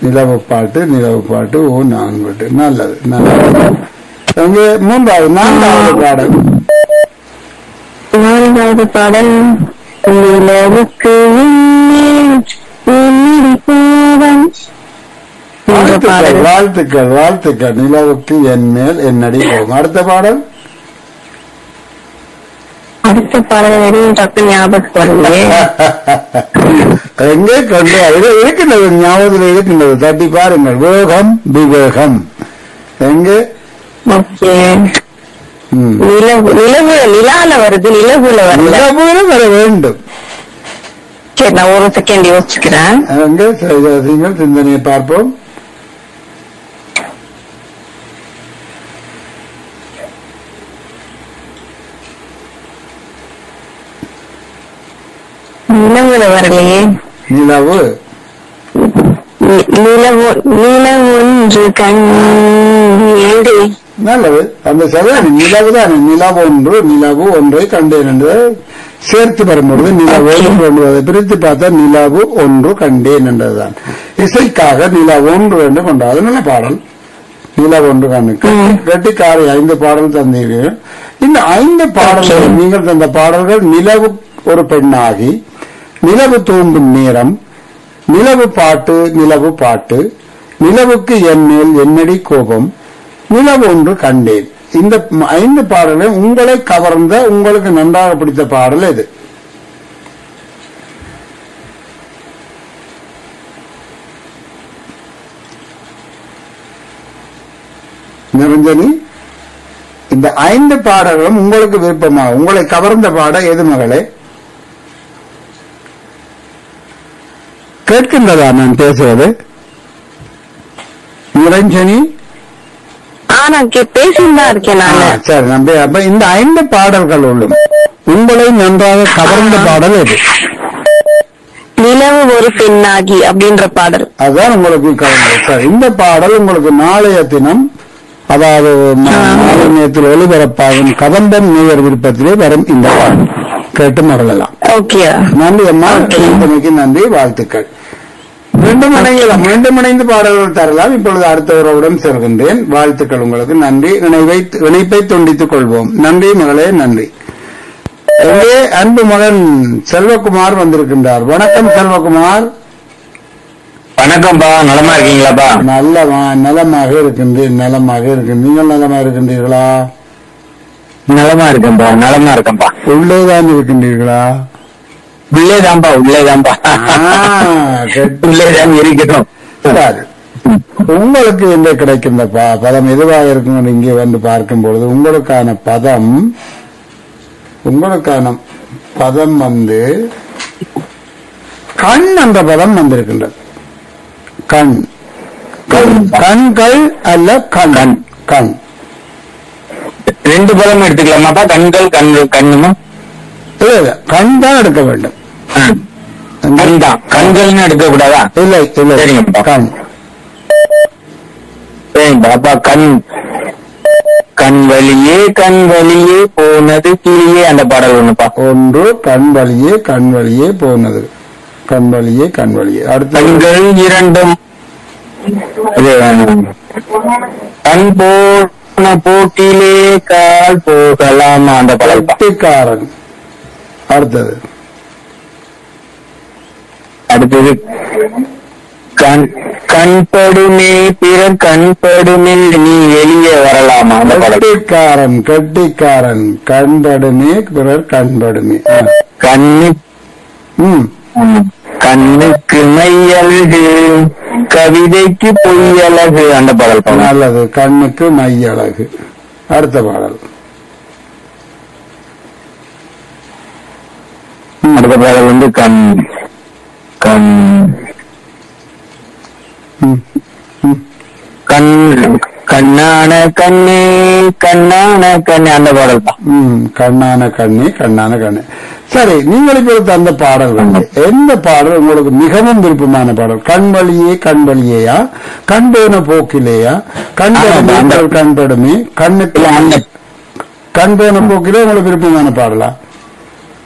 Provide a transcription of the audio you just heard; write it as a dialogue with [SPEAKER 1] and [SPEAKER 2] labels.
[SPEAKER 1] நிலவு பாட்டு நிலவு பாட்டு ஓ நான் பாட்டு நல்லது நல்லது அங்கே மூன்றாவது நான்காவது பாடல்
[SPEAKER 2] நான்காவது பாடல் நிலவுக்கு உன்மேல் உன்னிடி கோபம் என்ற
[SPEAKER 1] வாழ்த்துக்கள்
[SPEAKER 2] பாடல்
[SPEAKER 1] வாழ்த்துக்கள் வாழ்த்துக்கள் நிலவுக்கு என் மேல் என்னடி போகும் அடுத்த பாடல்
[SPEAKER 2] அடுத்த பாடல் வெறும் டக்கு ஞாபகம் வரலையே
[SPEAKER 1] எங்கே கொண்டு அது இருக்கின்றது ஞாபகத்தில் இருக்கின்றது தட்டி பாருங்கள் வேகம் விவேகம் எங்கே
[SPEAKER 2] ஓகே
[SPEAKER 1] ம்.
[SPEAKER 2] நிலவு நிலவு நிலால வருது நிலவுல வரல
[SPEAKER 1] நிலவுல வர வேண்டும்
[SPEAKER 2] சரி நான் ஒரு செகண்ட் யோசிச்சுக்கிறேன்
[SPEAKER 1] எங்கே செய்தாதீங்கள் சிந்தனையை பார்ப்போம்
[SPEAKER 2] நிலவுல வரலையே
[SPEAKER 1] நிலவு
[SPEAKER 2] நி- நிலவு நிலவு ஒன்று கண் ஏடு
[SPEAKER 1] நல்லது அந்த சரியான நிலவு தான் நிலவு ஒன்று நிலவு ஒன்றை கண்டேன் என்று சேர்த்து வரும்பொழுது நிலவு ஒன்று அதை பிரித்து பார்த்தா நிலவு ஒன்று கண்டேன் என்றதுதான் இசைக்காக நிலவு ஒன்று என்று கொண்டாது நல்ல பாடல் நிலவு ஒன்று கண்டு கட்டிக்காரை ஐந்து பாடல் தந்தீர்கள் இந்த ஐந்து பாடல்கள் நீங்கள் தந்த பாடல்கள் நிலவு ஒரு பெண்ணாகி நிலவு தோன்றும் நேரம் நிலவு பாட்டு நிலவு பாட்டு நிலவுக்கு என் மேல் என்னடி கோபம் நிலவு ஒன்று கண்டேன் இந்த ம- ஐந்து பாடலை உங்களை கவர்ந்த உங்களுக்கு நன்றாக பிடித்த பாடல் எது நிரஞ்சனி இந்த ஐந்து பாடல்களும் உங்களுக்கு விருப்பமா உங்களை கவர்ந்த பாட எது மகளே கேட்கின்றதா நான் பேசுவது நிரஞ்சனி
[SPEAKER 2] ஆனா பேசிட்டு தான் இருக்கேன்
[SPEAKER 1] ஆ,
[SPEAKER 2] நானு
[SPEAKER 1] சரி நம்பி அப்ப இந்த ஐந்து பாடல்கள் உள்ளும் உங்களை நன்றாக கவர்ந்த பாடல் எது
[SPEAKER 2] நிலவு ஒரு பெண்ணாகி அப்படின்ற பாடல்
[SPEAKER 1] அதுதான் உங்களுக்கு கவர்ந்தது சரி இந்த பாடல் உங்களுக்கு நாளைய தினம் அதாவது ம- நாளை நேரத்தில் ஒளிபரப்பாகும் கதம்பம் நேயர் விருப்பத்திலே வரும் இந்த பாடல் கேட்டு மகளலாம்
[SPEAKER 2] ஓகே
[SPEAKER 1] நன்றி அம்மா சிந்தனைக்கு நன்றி வாழ்த்துக்கள் மீண்டும் இணையலாம் மீண்டும் இணைந்து பாடல்கள் தரலாம் இப்பொழுது அடுத்த உறவுடன் செல்கின்றேன் வாழ்த்துக்கள் உங்களுக்கு நன்றி இணைவை இணைப்பை துண்டித்துக் கொள்வோம் நன்றி மகளே நன்றி எங்கே அன்பு மகன் செல்வகுமார் வந்திருக்கின்றார் வணக்கம் செல்வகுமார்
[SPEAKER 3] வணக்கம்ப்பா நலமா இருக்கீங்களாப்பா
[SPEAKER 1] நல்லமா நலமாக இருக்கின்றேன் நலமாக இருக்கின்றேன் நீங்கள் நலமா இருக்கின்றீர்களா
[SPEAKER 3] நலமா இருக்கேன்பா நலமா இருக்கேன்பா
[SPEAKER 1] உள்ளேதான் இருக்கின்றீர்களா
[SPEAKER 3] உள்ளேதான்பா உள்ளேதான்பா
[SPEAKER 1] ஆ, கெட்டு
[SPEAKER 3] உள்ளேதான் இருக்கட்டும்
[SPEAKER 1] சரி. உங்களுக்கு என்ன கிடைக்கின்ற ப- பதம் எதுவாக இருக்கும் என்று இங்கே வந்து பார்க்கும் பொழுது உங்களுக்கான பதம் உங்களுக்கான பதம் வந்து கண் என்ற பதம் வந்திருக்கின்றது கண் கண் கண்கள் அல்ல கண் கண்
[SPEAKER 3] ரெண்டு பதம் எடுத்துக்கலாமாப்பா கண்கள் கண்ணு கண்ணுமா
[SPEAKER 1] இல்ல இல்ல கண் தான் எடுக்க வேண்டும்
[SPEAKER 3] ஆ. கண் தான் கண்கள்னு எடுக்க கூடாதா
[SPEAKER 1] இல்லை இல்லை
[SPEAKER 3] சரிங்கப்பா.
[SPEAKER 1] கண்
[SPEAKER 3] சரிப்பா அப்பா கண் கண் வழியே கண் வழியே போனது கிளியே அந்த பாடல் ஒண்ணுப்பா
[SPEAKER 1] ஒன்று கண் வழியே கண் வழியே போனது கண் வழியே கண் வழியே அடுத்து
[SPEAKER 3] கண்கள் இரண்டும் இது, கண் போன போக்கிலே கால் போகலாமா அந்த பாடல்பா
[SPEAKER 1] கெட்டிக்காரன் அடுத்தது
[SPEAKER 3] அடுத்தது கண் கண்படுமே பிறர் கண்படுமே நீ வெளியே வரலாமா அந்த பாடல்
[SPEAKER 1] கெட்டிக்காரன் கெட்டிக்காரன் கண்படுமே பிறர் கண்படுமே ஆ.
[SPEAKER 3] கண்ணு
[SPEAKER 1] ம்
[SPEAKER 3] கண்ணுக்கு மையழகு கவிதைக்கு பொய்யழகு அந்த பாடல் பாடல்
[SPEAKER 1] நல்லது கண்ணுக்கு மை அழகு அடுத்த பாடல்
[SPEAKER 3] அடுத்த பாடல் வந்து கண் கண்
[SPEAKER 1] ம். ம்.
[SPEAKER 3] கண் கண்ணான கண்ணே கண்ணான கண்ணே அந்த பாடல் தான்
[SPEAKER 1] ம் கண்ணான கண்ணே கண்ணான கண்ணே சரி நீங்கள் இப்பொழுது அந்த பாடல்கள் எந்த பாடல் உங்களுக்கு மிகவும் விருப்பமான பாடல் கண் வழியே கண் வழியேயா கண் போன போக்கிலேயா கண்
[SPEAKER 3] ஆமாம்,
[SPEAKER 1] படுமே
[SPEAKER 3] அந்த-
[SPEAKER 1] கண் படுமே கண்ணுக்கு
[SPEAKER 3] இல்ல, அந்த
[SPEAKER 1] கண் போன போக்கிலே உங்களுக்கு விருப்பமான பாடலா